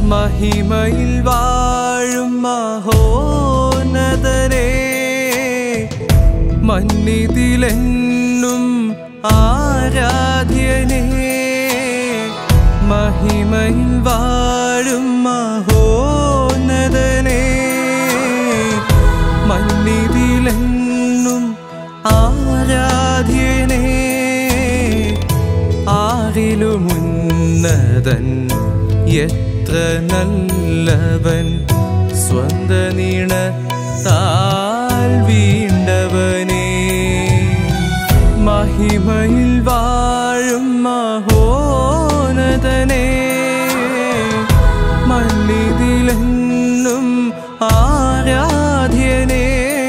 മഹിമയിൽ വാഴും മഹോന്നതരേ മന്നിതിലെന്നും ആരാധ്യനേ മഹിമയിൽ വാഴും മഹോന്നതനേ മന്നിതിലെന്നും ആരാധ്യനേ ആരിലുമുന്നതൻ എത്ര നല്ലവൻ സ്വന്ത നീണ താൽ വീണ്ടവനേ മഹിമയിൽ വാഴും മഹോനതനേ മന്നിതിലെന്നും ആരാധ്യനേ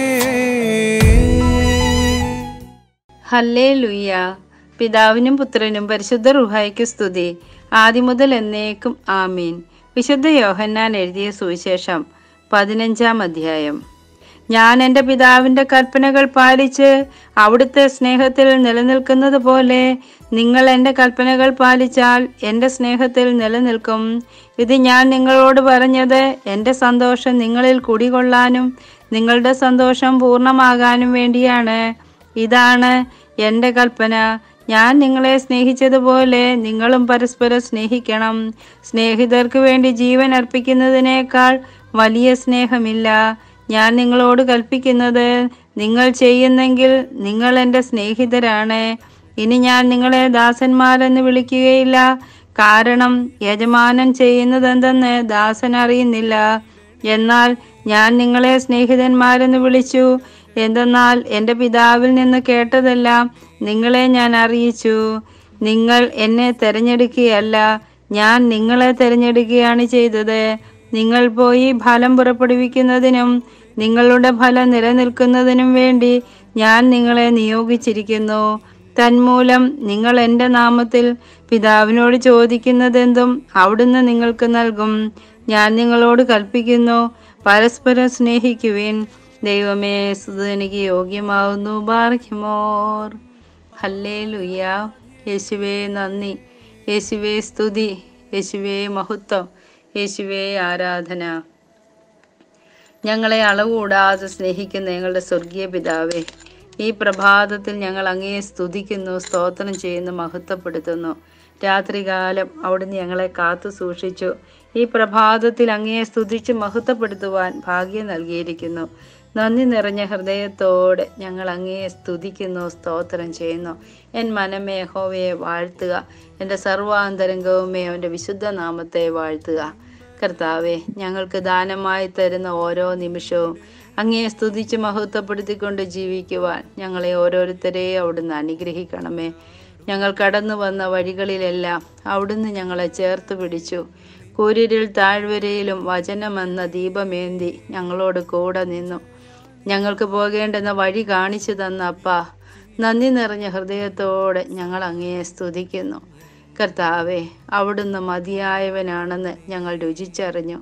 ഹല്ലേ ലുയ്യ പിതാവിനും പുത്രനും പരിശുദ്ധ റുഹായ്ക്ക് സ്തുതി ആദ്യം മുതൽ എന്നേക്കും ആമീൻ വിശുദ്ധ യോഹന്നാൻ എഴുതിയ സുവിശേഷം പതിനഞ്ചാം അധ്യായം ഞാൻ എൻ്റെ പിതാവിൻ്റെ കൽപ്പനകൾ പാലിച്ച് അവിടുത്തെ സ്നേഹത്തിൽ നിലനിൽക്കുന്നത് പോലെ നിങ്ങൾ എൻ്റെ കൽപ്പനകൾ പാലിച്ചാൽ എൻ്റെ സ്നേഹത്തിൽ നിലനിൽക്കും ഇത് ഞാൻ നിങ്ങളോട് പറഞ്ഞത് എൻ്റെ സന്തോഷം നിങ്ങളിൽ കുടികൊള്ളാനും നിങ്ങളുടെ സന്തോഷം പൂർണ്ണമാകാനും വേണ്ടിയാണ് ഇതാണ് എൻ്റെ കൽപ്പന ഞാൻ നിങ്ങളെ സ്നേഹിച്ചതുപോലെ നിങ്ങളും പരസ്പരം സ്നേഹിക്കണം സ്നേഹിതർക്ക് വേണ്ടി ജീവൻ അർപ്പിക്കുന്നതിനേക്കാൾ വലിയ സ്നേഹമില്ല ഞാൻ നിങ്ങളോട് കൽപ്പിക്കുന്നത് നിങ്ങൾ ചെയ്യുന്നെങ്കിൽ നിങ്ങൾ എൻ്റെ സ്നേഹിതരാണ് ഇനി ഞാൻ നിങ്ങളെ ദാസന്മാരെന്ന് വിളിക്കുകയില്ല കാരണം യജമാനൻ ചെയ്യുന്നതെന്തെന്ന് ദാസൻ അറിയുന്നില്ല എന്നാൽ ഞാൻ നിങ്ങളെ സ്നേഹിതന്മാരെന്ന് വിളിച്ചു എന്തെന്നാൽ എൻ്റെ പിതാവിൽ നിന്ന് കേട്ടതെല്ലാം നിങ്ങളെ ഞാൻ അറിയിച്ചു നിങ്ങൾ എന്നെ തിരഞ്ഞെടുക്കുകയല്ല ഞാൻ നിങ്ങളെ തിരഞ്ഞെടുക്കുകയാണ് ചെയ്തത് നിങ്ങൾ പോയി ഫലം പുറപ്പെടുവിക്കുന്നതിനും നിങ്ങളുടെ ഫലം നിലനിൽക്കുന്നതിനും വേണ്ടി ഞാൻ നിങ്ങളെ നിയോഗിച്ചിരിക്കുന്നു തന്മൂലം നിങ്ങൾ എൻ്റെ നാമത്തിൽ പിതാവിനോട് ചോദിക്കുന്നതെന്തും അവിടുന്ന് നിങ്ങൾക്ക് നൽകും ഞാൻ നിങ്ങളോട് കൽപ്പിക്കുന്നു പരസ്പരം സ്നേഹിക്കുവിൻ ദൈവമേ സ്തുതി എനിക്ക് യോഗ്യമാവുന്നു ബാർഖിമോർ ഹല്ലേ ലുയ്യ യേശുവേ നന്ദി യേശുവേ സ്തുതി യേശുവേ മഹത്വം യേശുവേ ആരാധന ഞങ്ങളെ അളവുകൂടാതെ സ്നേഹിക്കുന്ന ഞങ്ങളുടെ സ്വർഗീയ പിതാവേ ഈ പ്രഭാതത്തിൽ ഞങ്ങൾ അങ്ങയെ സ്തുതിക്കുന്നു സ്തോത്രം ചെയ്യുന്നു മഹത്വപ്പെടുത്തുന്നു രാത്രികാലം അവിടുന്ന് ഞങ്ങളെ കാത്തു സൂക്ഷിച്ചു ഈ പ്രഭാതത്തിൽ അങ്ങയെ സ്തുതിച്ച് മഹത്വപ്പെടുത്തുവാൻ ഭാഗ്യം നൽകിയിരിക്കുന്നു നന്ദി നിറഞ്ഞ ഹൃദയത്തോടെ ഞങ്ങൾ അങ്ങയെ സ്തുതിക്കുന്നു സ്തോത്രം ചെയ്യുന്നു എൻ മനമേ ഹോവയെ വാഴ്ത്തുക എൻ്റെ സർവാന്തരംഗവുമേ അവൻ്റെ വിശുദ്ധ നാമത്തെ വാഴ്ത്തുക കർത്താവെ ഞങ്ങൾക്ക് ദാനമായി തരുന്ന ഓരോ നിമിഷവും അങ്ങയെ സ്തുതിച്ച് മഹത്വപ്പെടുത്തിക്കൊണ്ട് ജീവിക്കുവാൻ ഞങ്ങളെ ഓരോരുത്തരെയും അവിടുന്ന് അനുഗ്രഹിക്കണമേ ഞങ്ങൾ കടന്നു വന്ന വഴികളിലെല്ലാം അവിടുന്ന് ഞങ്ങളെ ചേർത്ത് പിടിച്ചു കൂരിരിൽ താഴ്വരയിലും വചനമെന്ന ദീപമേന്തി ഞങ്ങളോട് കൂടെ നിന്നു ഞങ്ങൾക്ക് പോകേണ്ടുന്ന വഴി കാണിച്ചു തന്ന അപ്പ നന്ദി നിറഞ്ഞ ഹൃദയത്തോടെ ഞങ്ങൾ അങ്ങയെ സ്തുതിക്കുന്നു കർത്താവെ അവിടുന്ന് മതിയായവനാണെന്ന് ഞങ്ങൾ രുചിച്ചറിഞ്ഞു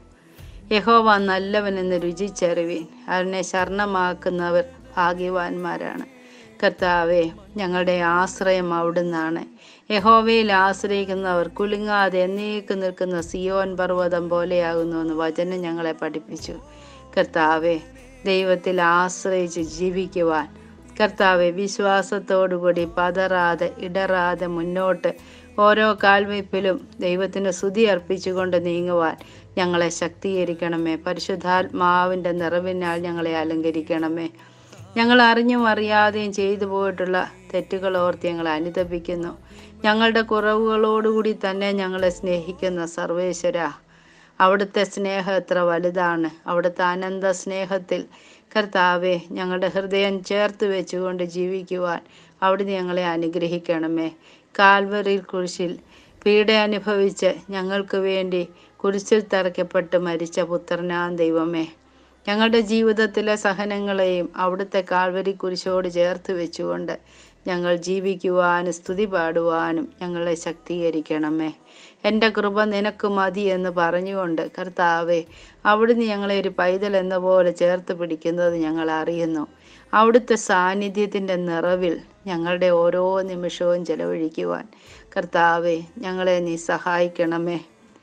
യഹോവ നല്ലവനെന്ന് രുചിച്ചറിവീൻ അവനെ ശരണമാക്കുന്നവർ ഭാഗ്യവാന്മാരാണ് കർത്താവെ ഞങ്ങളുടെ ആശ്രയം അവിടുന്നാണ് യഹോവയിൽ ആശ്രയിക്കുന്നവർ കുലുങ്ങാതെ എന്നേക്ക് നിൽക്കുന്ന സിയോൻ പർവ്വതം പോലെയാകുന്നുവെന്ന് വചനം ഞങ്ങളെ പഠിപ്പിച്ചു കർത്താവെ ദൈവത്തിൽ ആശ്രയിച്ച് ജീവിക്കുവാൻ കർത്താവെ വിശ്വാസത്തോടുകൂടി പതറാതെ ഇടറാതെ മുന്നോട്ട് ഓരോ കാൽവയ്പിലും ദൈവത്തിന് സ്തുതി അർപ്പിച്ചുകൊണ്ട് നീങ്ങുവാൻ ഞങ്ങളെ ശക്തീകരിക്കണമേ പരിശുദ്ധാത്മാവിൻ്റെ നിറവിനാൽ ഞങ്ങളെ അലങ്കരിക്കണമേ ഞങ്ങൾ അറിഞ്ഞും അറിയാതെയും ചെയ്തു പോയിട്ടുള്ള തെറ്റുകൾ ഓർത്ത് ഞങ്ങളെ അനുതപിക്കുന്നു ഞങ്ങളുടെ കുറവുകളോടുകൂടി തന്നെ ഞങ്ങളെ സ്നേഹിക്കുന്ന സർവേശ്വര അവിടുത്തെ സ്നേഹം എത്ര വലുതാണ് അവിടുത്തെ അനന്ത സ്നേഹത്തിൽ കർത്താവെ ഞങ്ങളുടെ ഹൃദയം ചേർത്ത് വെച്ചുകൊണ്ട് ജീവിക്കുവാൻ അവിടുന്ന് ഞങ്ങളെ അനുഗ്രഹിക്കണമേ കാൽവറിൽ കുരിശിൽ പീഡ അനുഭവിച്ച് ഞങ്ങൾക്ക് വേണ്ടി കുരിശിൽ തറയ്ക്കപ്പെട്ട് മരിച്ച പുത്രനാം ദൈവമേ ഞങ്ങളുടെ ജീവിതത്തിലെ സഹനങ്ങളെയും അവിടുത്തെ കാൽവരി കുരിശോട് ചേർത്ത് വെച്ചുകൊണ്ട് ഞങ്ങൾ ജീവിക്കുവാനും സ്തുതി പാടുവാനും ഞങ്ങളെ ശക്തീകരിക്കണമേ എൻ്റെ കൃപ നിനക്ക് മതി എന്ന് പറഞ്ഞുകൊണ്ട് കർത്താവെ അവിടുന്ന് ഞങ്ങളെ ഒരു പൈതൽ എന്ന പോലെ ചേർത്ത് പിടിക്കുന്നത് ഞങ്ങൾ അറിയുന്നു അവിടുത്തെ സാന്നിധ്യത്തിൻ്റെ നിറവിൽ ഞങ്ങളുടെ ഓരോ നിമിഷവും ചെലവഴിക്കുവാൻ കർത്താവെ ഞങ്ങളെ നീ സഹായിക്കണമേ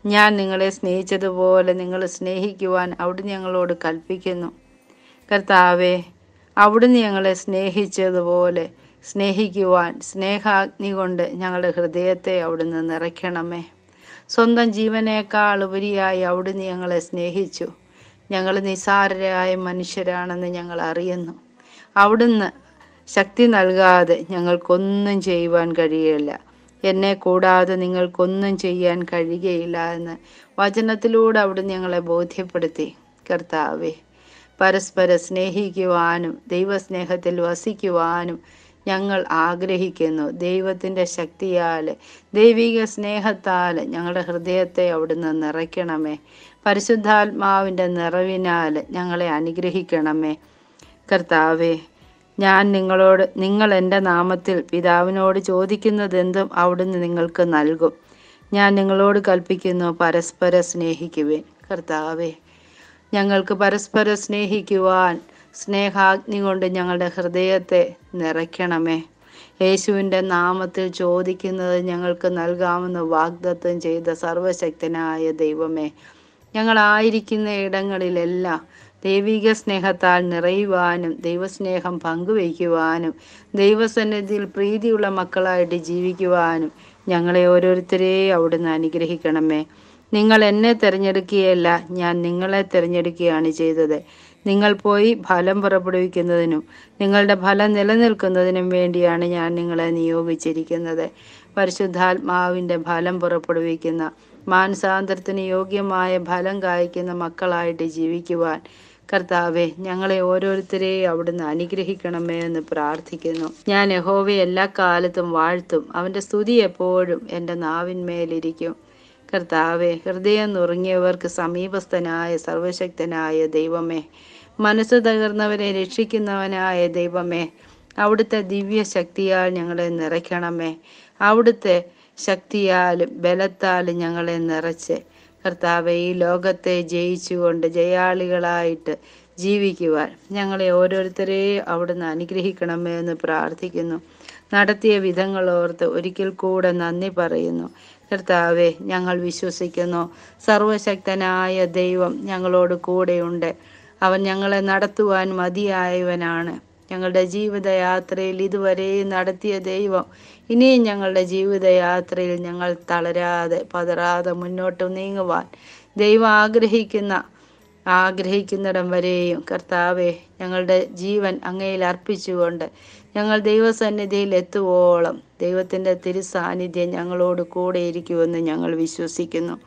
ഞാൻ നിങ്ങളെ സ്നേഹിച്ചതുപോലെ നിങ്ങൾ സ്നേഹിക്കുവാൻ അവിടുന്ന് ഞങ്ങളോട് കൽപ്പിക്കുന്നു കർത്താവെ അവിടുന്ന് ഞങ്ങളെ സ്നേഹിച്ചതുപോലെ സ്നേഹിക്കുവാൻ സ്നേഹാഗ്നി കൊണ്ട് ഞങ്ങളുടെ ഹൃദയത്തെ അവിടുന്ന് നിറയ്ക്കണമേ സ്വന്തം ജീവനേക്കാൾ ഉപരിയായി അവിടുന്ന് ഞങ്ങളെ സ്നേഹിച്ചു ഞങ്ങൾ നിസാരരായ മനുഷ്യരാണെന്ന് ഞങ്ങൾ അറിയുന്നു അവിടുന്ന് ശക്തി നൽകാതെ ഞങ്ങൾക്കൊന്നും ചെയ്യുവാൻ കഴിയില്ല എന്നെ കൂടാതെ നിങ്ങൾക്കൊന്നും ചെയ്യാൻ കഴിയുകയില്ല എന്ന് വചനത്തിലൂടെ അവിടുന്ന് ഞങ്ങളെ ബോധ്യപ്പെടുത്തി കർത്താവേ പരസ്പരം സ്നേഹിക്കുവാനും ദൈവസ്നേഹത്തിൽ വസിക്കുവാനും ഞങ്ങൾ ആഗ്രഹിക്കുന്നു ദൈവത്തിൻ്റെ ശക്തിയാൽ ദൈവിക സ്നേഹത്താൽ ഞങ്ങളുടെ ഹൃദയത്തെ അവിടുന്ന് നിറയ്ക്കണമേ പരിശുദ്ധാത്മാവിൻ്റെ നിറവിനാൽ ഞങ്ങളെ അനുഗ്രഹിക്കണമേ കർത്താവേ ഞാൻ നിങ്ങളോട് നിങ്ങൾ എൻ്റെ നാമത്തിൽ പിതാവിനോട് ചോദിക്കുന്നതെന്തും അവിടുന്ന് നിങ്ങൾക്ക് നൽകും ഞാൻ നിങ്ങളോട് കൽപ്പിക്കുന്നു പരസ്പരം സ്നേഹിക്കുവേൻ കർത്താവേ ഞങ്ങൾക്ക് പരസ്പരം സ്നേഹിക്കുവാൻ സ്നേഹാഗ്നി കൊണ്ട് ഞങ്ങളുടെ ഹൃദയത്തെ നിറയ്ക്കണമേ യേശുവിൻ്റെ നാമത്തിൽ ചോദിക്കുന്നത് ഞങ്ങൾക്ക് നൽകാമെന്ന് വാഗ്ദത്തം ചെയ്ത സർവശക്തനായ ദൈവമേ ഞങ്ങളായിരിക്കുന്ന ഇടങ്ങളിലെല്ലാം ദൈവിക സ്നേഹത്താൽ നിറയുവാനും ദൈവസ്നേഹം പങ്കുവയ്ക്കുവാനും ദൈവസന്നിധിയിൽ പ്രീതിയുള്ള മക്കളായിട്ട് ജീവിക്കുവാനും ഞങ്ങളെ ഓരോരുത്തരെയും അവിടുന്ന് അനുഗ്രഹിക്കണമേ നിങ്ങൾ എന്നെ തിരഞ്ഞെടുക്കുകയല്ല ഞാൻ നിങ്ങളെ തിരഞ്ഞെടുക്കുകയാണ് ചെയ്തത് നിങ്ങൾ പോയി ഫലം പുറപ്പെടുവിക്കുന്നതിനും നിങ്ങളുടെ ഫലം നിലനിൽക്കുന്നതിനും വേണ്ടിയാണ് ഞാൻ നിങ്ങളെ നിയോഗിച്ചിരിക്കുന്നത് പരിശുദ്ധാത്മാവിൻ്റെ ഫലം പുറപ്പെടുവിക്കുന്ന മാനസാന്തരത്തിന് യോഗ്യമായ ഫലം കായ്ക്കുന്ന മക്കളായിട്ട് ജീവിക്കുവാൻ കർത്താവെ ഞങ്ങളെ ഓരോരുത്തരെയും അവിടുന്ന് അനുഗ്രഹിക്കണമേ എന്ന് പ്രാർത്ഥിക്കുന്നു ഞാൻ യഹോവയെ എല്ലാ കാലത്തും വാഴ്ത്തും അവൻ്റെ സ്തുതി എപ്പോഴും എൻ്റെ നാവിന്മേലിരിക്കും കർത്താവെ ഹൃദയം നുറുങ്ങിയവർക്ക് സമീപസ്ഥനായ സർവശക്തനായ ദൈവമേ മനസ്സ് തകർന്നവരെ രക്ഷിക്കുന്നവനായ ദൈവമേ അവിടുത്തെ ദിവ്യ ശക്തിയാൽ ഞങ്ങളെ നിറയ്ക്കണമേ അവിടുത്തെ ശക്തിയാലും ബലത്താലും ഞങ്ങളെ നിറച്ച് കർത്താവെ ഈ ലോകത്തെ ജയിച്ചുകൊണ്ട് ജയാളികളായിട്ട് ജീവിക്കുവാൻ ഞങ്ങളെ ഓരോരുത്തരെയും അവിടുന്ന് അനുഗ്രഹിക്കണമേ എന്ന് പ്രാർത്ഥിക്കുന്നു നടത്തിയ വിധങ്ങൾ ഓർത്ത് ഒരിക്കൽ കൂടെ നന്ദി പറയുന്നു കർത്താവെ ഞങ്ങൾ വിശ്വസിക്കുന്നു സർവശക്തനായ ദൈവം ഞങ്ങളോട് കൂടെയുണ്ട് അവൻ ഞങ്ങളെ നടത്തുവാൻ മതിയായവനാണ് ഞങ്ങളുടെ ജീവിതയാത്രയിൽ ഇതുവരെയും നടത്തിയ ദൈവം ഇനിയും ഞങ്ങളുടെ ജീവിതയാത്രയിൽ ഞങ്ങൾ തളരാതെ പതറാതെ മുന്നോട്ട് നീങ്ങുവാൻ ദൈവം ആഗ്രഹിക്കുന്ന ആഗ്രഹിക്കുന്നിടം വരെയും കർത്താവെ ഞങ്ങളുടെ ജീവൻ അങ്ങയിൽ അർപ്പിച്ചുകൊണ്ട് ഞങ്ങൾ ദൈവസന്നിധിയിൽ എത്തുവോളം ദൈവത്തിൻ്റെ തിരുസാന്നിധ്യം ഞങ്ങളോട് കൂടെ ഇരിക്കുമെന്ന് ഞങ്ങൾ വിശ്വസിക്കുന്നു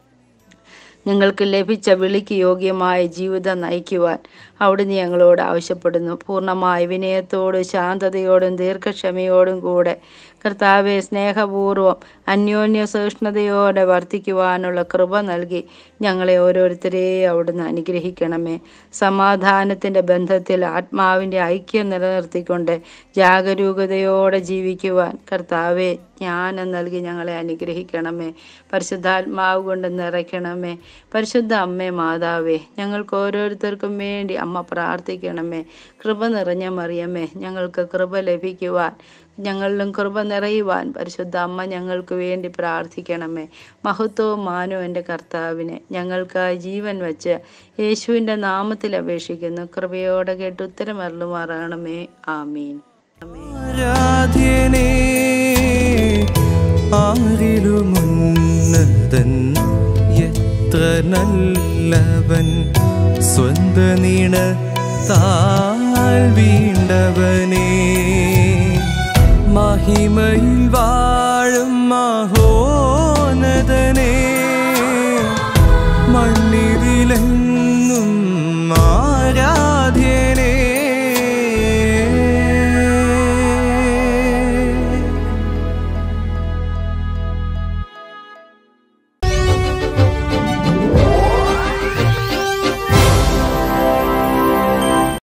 ഞങ്ങൾക്ക് ലഭിച്ച വിളിക്ക് യോഗ്യമായ ജീവിതം നയിക്കുവാൻ അവിടുന്ന് ഞങ്ങളോട് ആവശ്യപ്പെടുന്നു പൂർണ്ണമായ വിനയത്തോടും ശാന്തതയോടും ദീർഘക്ഷമയോടും കൂടെ കർത്താവെ സ്നേഹപൂർവ്വം അന്യോന്യ സഹിഷ്ണുതയോടെ വർദ്ധിക്കുവാനുള്ള കൃപ നൽകി ഞങ്ങളെ ഓരോരുത്തരെയും അവിടുന്ന് അനുഗ്രഹിക്കണമേ സമാധാനത്തിൻ്റെ ബന്ധത്തിൽ ആത്മാവിൻ്റെ ഐക്യം നിലനിർത്തിക്കൊണ്ട് ജാഗരൂകതയോടെ ജീവിക്കുവാൻ കർത്താവെ ജ്ഞാനം നൽകി ഞങ്ങളെ അനുഗ്രഹിക്കണമേ പരിശുദ്ധാത്മാവ് കൊണ്ട് നിറയ്ക്കണമേ പരിശുദ്ധ അമ്മേ മാതാവേ ഞങ്ങൾക്ക് ഓരോരുത്തർക്കും വേണ്ടി അമ്മ പ്രാർത്ഥിക്കണമേ കൃപ നിറഞ്ഞ മറിയമേ ഞങ്ങൾക്ക് കൃപ ലഭിക്കുവാൻ ഞങ്ങളിലും കൃപ നിറയുവാൻ പരിശുദ്ധ അമ്മ ഞങ്ങൾക്ക് വേണ്ടി പ്രാർത്ഥിക്കണമേ മഹത്വവും മാനവും എൻ്റെ കർത്താവിനെ ഞങ്ങൾക്കായി ജീവൻ വച്ച് യേശുവിൻ്റെ നാമത്തിൽ അപേക്ഷിക്കുന്നു കൃപയോടെ കേട്ട് ഉത്തരമരുളുമാറാണമേ ആമീൻ ആമീൻ ആരാധ്യനേ ആരിലുമുന്നതൻ എത്ര നല്ലവൻ സ്വന്ത നീണ താൽ വീണ്ടവനേ മഹിമയിൽ വാഴും മഹോനതനേ